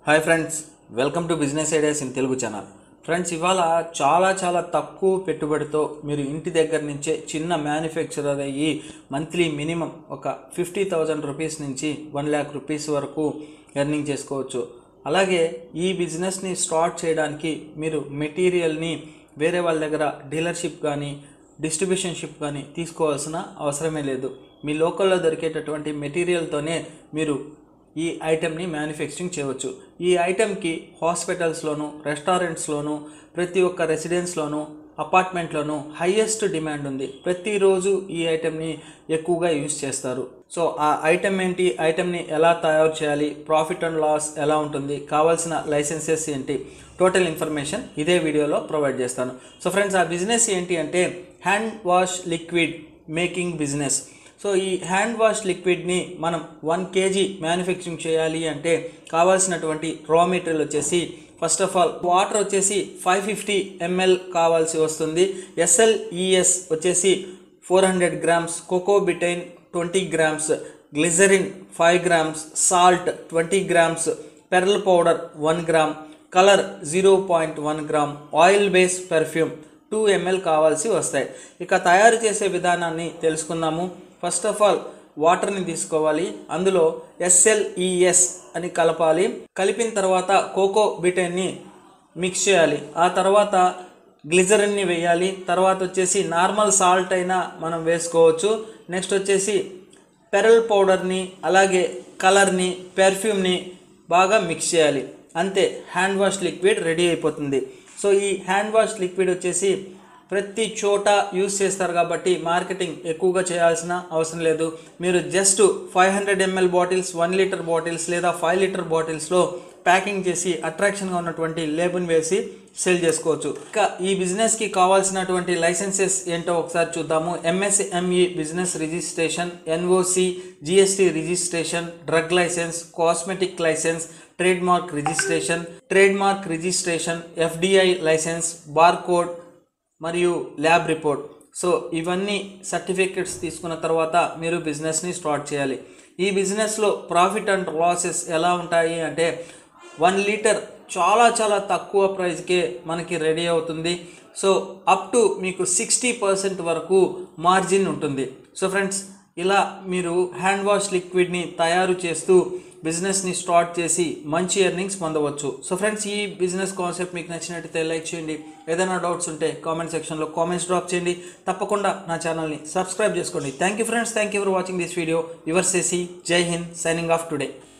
hi friends welcome to business ideas in Telugu channel friends ఇవాళ చాలా చాలా తక్కువ పెట్టుబడితో మీరు ఇంటి దగ్గర నుంచే చిన్న మ్యానుఫ్యాక్చరర్ అయ్యి మంత్లీ మినిమం ఒక ఫిఫ్టీ థౌజండ్ రూపీస్ నుంచి వన్ ల్యాక్ రూపీస్ వరకు ఎర్నింగ్ చేసుకోవచ్చు అలాగే ఈ బిజినెస్ని స్టార్ట్ చేయడానికి మీరు మెటీరియల్ని వేరే వాళ్ళ దగ్గర డీలర్షిప్ కానీ డిస్ట్రిబ్యూషన్షిప్ కానీ తీసుకోవాల్సిన అవసరమే లేదు మీ లోకల్లో దొరికేటటువంటి మెటీరియల్తోనే మీరు ఈ ఐటెంని మ్యానుఫ్యాక్చరింగ్ చేయవచ్చు ఈ ఐటెంకి హాస్పిటల్స్లోను రెస్టారెంట్స్లోను ప్రతి ఒక్క రెసిడెన్స్లోను అపార్ట్మెంట్లోను హైయెస్ట్ డిమాండ్ ఉంది ప్రతిరోజు ఈ ఐటెంని ఎక్కువగా యూజ్ చేస్తారు సో ఆ ఐటెం ఏంటి ఐటెంని ఎలా తయారు చేయాలి ప్రాఫిట్ అండ్ లాస్ ఎలా ఉంటుంది కావాల్సిన లైసెన్సెస్ ఏంటి టోటల్ ఇన్ఫర్మేషన్ ఇదే వీడియోలో ప్రొవైడ్ చేస్తాను సో ఫ్రెండ్స్ ఆ బిజినెస్ ఏంటి అంటే hand wash liquid making business so ఈ హ్యాండ్ వాష్ లిక్విడ్ని మనం వన్ కేజీ మ్యానుఫ్యాక్చరింగ్ చేయాలి అంటే కావాల్సినటువంటి రా మెటీరియల్ వచ్చేసి ఫస్ట్ ఆఫ్ ఆల్ వాటర్ వచ్చేసి ఫైవ్ ఫిఫ్టీ ఎంఎల్ కావాల్సి వస్తుంది ఎస్ఎల్ఈఎస్ వచ్చేసి four hundred grams coco betaine twenty grams glycerin five grams salt twenty grams pearl powder one gram colour zero point one gram oil base perfume two ML కావాల్సి వస్తాయి ఇక తయారు చేసే విధానాన్ని తెలుసుకుందాము ఫస్ట్ ఆఫ్ ఆల్ వాటర్ని తీసుకోవాలి అందులో ఎస్ఎల్ఈఎస్ అని కలపాలి కలిపిన తర్వాత కోకో బిటైన్ని మిక్స్ చేయాలి ఆ తర్వాత గ్లిజరిన్ని వేయాలి తర్వాత వచ్చేసి నార్మల్ సాల్ట్ అయినా మనం వేసుకోవచ్చు నెక్స్ట్ వచ్చేసి పెరల్ పౌడర్ని అలాగే కలర్ని పెర్ఫ్యూమ్ని బాగా మిక్స్ చేయాలి అంతే హ్యాండ్ వాష్ లిక్విడ్ రెడీ అయిపోతుంది సో ఈ హ్యాండ్ వాష్ లిక్విడ్ వచ్చేసి ప్రతి చోట యూస్ చేస్తారు కాబట్టి మార్కెటింగ్ ఎక్కువగా చేయాల్సిన అవసరం లేదు మీరు just five hundred ML bottles one litre bottles లేదా ఫైవ్ లీటర్ బాటిల్స్లో ప్యాకింగ్ చేసి అట్రాక్షన్గా ఉన్నటువంటి లేబుల్ వేసి సెల్ చేసుకోవచ్చు ఇంకా ఈ బిజినెస్కి కావాల్సినటువంటి లైసెన్సెస్ ఏంటో ఒకసారి చూద్దాము MSME business registration NOC GST registration drug licence cosmetic licence trade mark registration trade mark registration FDI licence barcode మరియు ల్యాబ్ రిపోర్ట్ సో ఇవన్నీ సర్టిఫికెట్స్ తీసుకున్న తర్వాత మీరు బిజినెస్ని స్టార్ట్ చేయాలి ఈ బిజినెస్లో ప్రాఫిట్ అండ్ లాసెస్ ఎలా ఉంటాయి అంటే వన్ లీటర్ చాలా చాలా తక్కువ ప్రైస్కే మనకి రెడీ అవుతుంది సో అప్ టు మీకు సిక్స్టీ పర్సెంట్ వరకు మార్జిన్ ఉంటుంది సో ఫ్రెండ్స్ ఇలా మీరు హ్యాండ్ వాష్ లిక్విడ్ని తయారు చేస్తూ బిజినెస్ని స్టార్ట్ చేసి మంచి ఎర్నింగ్స్ పొందవచ్చు సో ఫ్రెండ్స్ ఈ బిజినెస్ కాన్సెప్ట్ మీకు నచ్చినట్టయితే లైక్ చేయండి ఏదైనా డౌట్స్ ఉంటే కామెంట్ సెక్షన్లో కామెంట్స్ డ్రాప్ చేయండి తప్పకుండా నా ఛానల్ని సబ్స్క్రైబ్ చేసుకోండి thank you friends thank you for watching this video your సేసి జై హింద్ సైనింగ్ ఆఫ్ టుడే